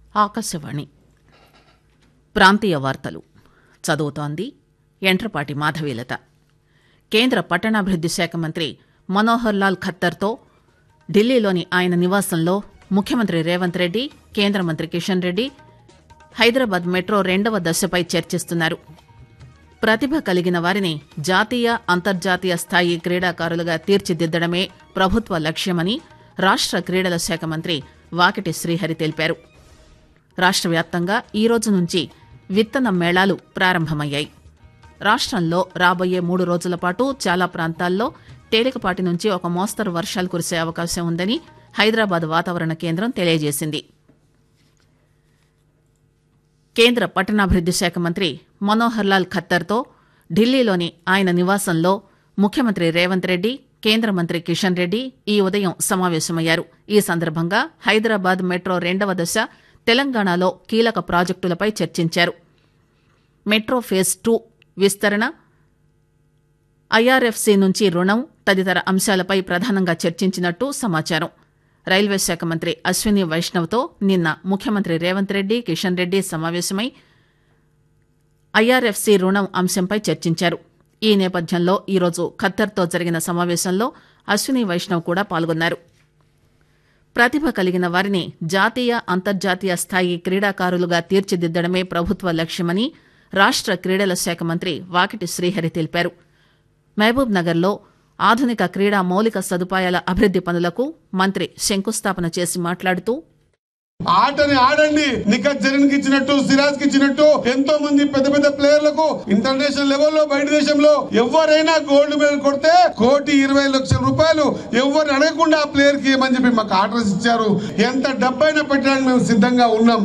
ఆకాశవాణి ప్రాంతీయ వార్తలు చదువుతోంది ఎంట్రపాటి మాధవీలత కేంద్ర పట్టణాభివృద్ది శాఖ మంత్రి మనోహర్ లాల్ ఖట్టర్తో ఢిల్లీలోని ఆయన నివాసంలో ముఖ్యమంత్రి రేవంత్ రెడ్డి కేంద్ర మంత్రి కిషన్ రెడ్డి హైదరాబాద్ మెట్రో రెండవ దశపై చర్చిస్తున్నారు ప్రతిభ కలిగిన వారిని జాతీయ అంతర్జాతీయ స్థాయి క్రీడాకారులుగా తీర్చిదిద్దడమే ప్రభుత్వ లక్ష్యమని రాష్ట క్రీడల శాఖ మంత్రి వాకిటి శ్రీహరి తెలిపారు రాష్ట వ్యాప్తంగా ఈ రోజు నుంచి విత్తన మేళాలు ప్రారంభమయ్యాయి రాష్టంలో రాబోయే మూడు రోజుల పాటు చాలా ప్రాంతాల్లో తేలికపాటి నుంచి ఒక మోస్తరు వర్షాలు కురిసే అవకాశం ఉందని హైదరాబాద్ వాతావరణ కేంద్రం తెలియజేసింది కేంద్ర పట్టణాభివృద్ది శాఖ మంత్రి మనోహర్ లాల్ ఖట్టర్తో ఢిల్లీలోని ఆయన నివాసంలో ముఖ్యమంత్రి రేవంత్ రెడ్డి కేంద్ర మంత్రి కిషన్ రెడ్డి ఈ ఉదయం సమావేశమయ్యారు ఈ సందర్భంగా హైదరాబాద్ మెట్రో రెండవ దశ తెలంగాణలో కీలక ప్రాజెక్టులపై చర్చించారు మెట్రో ఫేజ్ టూ విస్తరణ ఐఆర్ఎఫ్సి నుంచి రుణం తదితర అంశాలపై ప్రధానంగా చర్చించినట్టు సమాచారం రైల్వే శాఖ మంత్రి అశ్విని వైష్ణవ్తో నిన్న ముఖ్యమంత్రి రేవంత్ రెడ్డి కిషన్ రెడ్డి సమావేశమై ఐఆర్ఎఫ్సి రుణం అంశంపై చర్చించారు ఈ నేపథ్యంలో ఈరోజు ఖత్తర్తో జరిగిన సమావేశంలో అశ్విని వైష్ణవ్ కూడా పాల్గొన్నారు ప్రతిభ కలిగిన వారిని జాతీయ అంతర్జాతీయ స్థాయి క్రీడాకారులుగా తీర్చిదిద్దడమే ప్రభుత్వ లక్ష్యమని రాష్ట క్రీడల శాఖ మంత్రి వాకిటి శ్రీహరి తెలిపారు మహబూబ్ నగర్లో ఆధునిక క్రీడా మౌలిక సదుపాయాల అభివృద్ది పనులకు మంత్రి శంకుస్థాపన చేసి మాట్లాడుతూ ఆటని ఆడండి నిఖత్ జరీన్ కి ఇచ్చినట్టు సిరాజ్ కి ఇచ్చినట్టు ఎంతో మంది పెద్ద పెద్ద ప్లేయర్లకు ఇంటర్నేషనల్ లెవెల్లో బయట దేశంలో ఎవరైనా గోల్డ్ మెడల్ కొడితే కోటి ఇరవై లక్షల రూపాయలు ఎవరిని అడగకుండా ఆ ప్లేయర్ కి ఏమని చెప్పి మాకు ఆర్డర్స్ ఇచ్చారు ఎంత డబ్బైనా పెట్టడానికి మేము సిద్ధంగా ఉన్నాం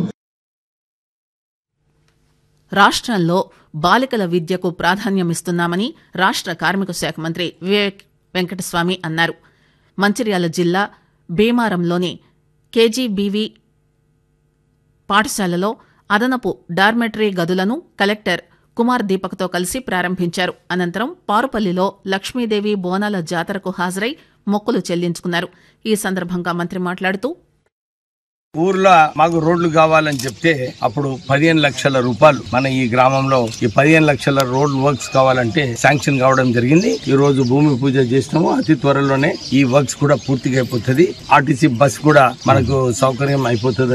రాష్ట్రంలో బాలికల విద్యకు ప్రాధాన్యమిస్తున్నామని రాష్ట్ర కార్మిక శాఖ మంత్రి వివేక్ వెంకటస్వామి అన్నారు మంచిర్యాల జిల్లా భీమారంలోని కేజీబీవీ పాఠశాలలో అదనపు డార్మెటరీ గదులను కలెక్టర్ కుమార్ దీపక్తో కలిసి ప్రారంభించారు అనంతరం పారుపల్లిలో లక్ష్మీదేవి బోనాల జాతరకు హాజరై మొక్కులు చెల్లించుకున్నారు ఈ సందర్భంగా మంత్రి మాట్లాడుతూ ఊర్లో మాకు రోడ్లు కావాలని చెప్తే అప్పుడు పదిహేను లక్షల రూపాయలు మన ఈ గ్రామంలో ఈ పదిహేను లక్షల రోడ్ వర్క్స్ కావాలంటే శాంక్షన్ కావడం జరిగింది ఈ రోజు భూమి పూజ చేసినాము అతి త్వరలోనే ఈ వర్క్స్ కూడా పూర్తిగా అయిపోతుంది ఆర్టీసీ బస్ కూడా మనకు సౌకర్యం అయిపోతుంది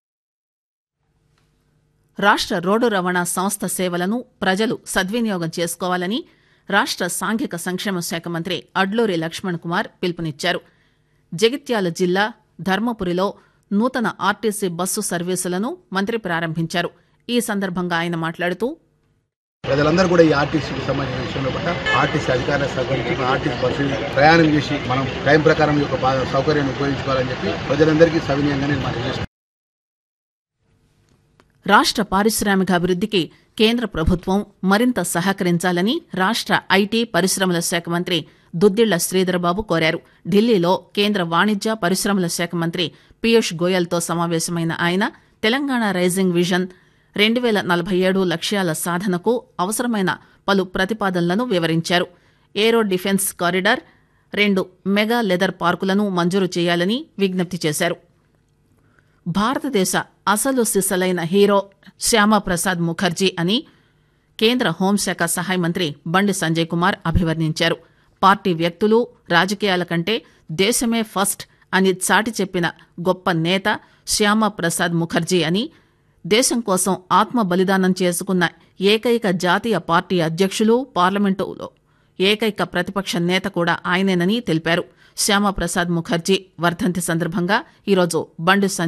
రాష్ట్ర రోడ్డు రవాణా సంస్థ సేవలను ప్రజలు సద్వినియోగం చేసుకోవాలని రాష్ట్ర సాంఘిక సంక్షేమ శాఖ మంత్రి అడ్లూరి లక్ష్మణ్ కుమార్ పిలుపునిచ్చారు జగిత్యాల జిల్లా ధర్మపురిలో నూతన ఆర్టీసీ బస్సు సర్వీసులను మంత్రి ప్రారంభించారు ఈ సందర్భంగా ఆయన మాట్లాడుతూ ప్రజలందరూ కూడా ఈ ఆర్టీసీకి సంబంధించిన విషయంలో కూడా ఆర్టీసీ అధికారులు సహకరించి మన ఆర్టీసీ బస్సు ప్రయాణం చేసి మనం టైం ప్రకారం ఈ యొక్క బా- సౌకర్యాన్ని ఉపయోగించుకోవాలని చెప్పి ప్రజలందరికీ సవినీయంగా నేను మనం చేస్తున్నాను రాష్ట్ర పారిశ్రామికాభివృద్ధికి కేంద్ర ప్రభుత్వం మరింత సహకరించాలని రాష్ట్ర ఐటీ పరిశ్రమల శాఖ మంత్రి దుద్దిళ్ల శ్రీధరబాబు కోరారు ఢిల్లీలో కేంద్ర వాణిజ్య పరిశ్రమల శాఖ మంత్రి పీయూష్ గోయల్తో సమావేశమైన ఆయన తెలంగాణ రైజింగ్ విజన్ రెండు వేల నలభై ఏడు లక్ష్యాల సాధనకు అవసరమైన పలు ప్రతిపాదనలను వివరించారు ఏరో డిఫెన్స్ కారిడార్ రెండు మెగా లెదర్ పార్కులను మంజూరు చేయాలని విజ్ఞప్తి చేశారు భారతదేశ అసలు సిసలైన హీరో శ్యామప్రసాద్ ముఖర్జీ అని కేంద్ర హోంశాఖ సహాయ మంత్రి బండి సంజయ్ కుమార్ అభివర్ణించారు పార్టీ వ్యక్తులు రాజకీయాల కంటే దేశమే ఫస్ట్ అని చాటి చెప్పిన గొప్ప నేత శ్యామప్రసాద్ ముఖర్జీ అని దేశం కోసం ఆత్మ బలిదానం చేసుకున్న ఏకైక జాతీయ పార్టీ అధ్యక్షులు పార్లమెంటులో ఏకైక ప్రతిపక్ష నేత కూడా ఆయనేనని తెలిపారు శ్యామప్రసాద్ ముఖర్జీ వర్ధంతి సందర్భంగా ఈరోజు బండి సంజయ్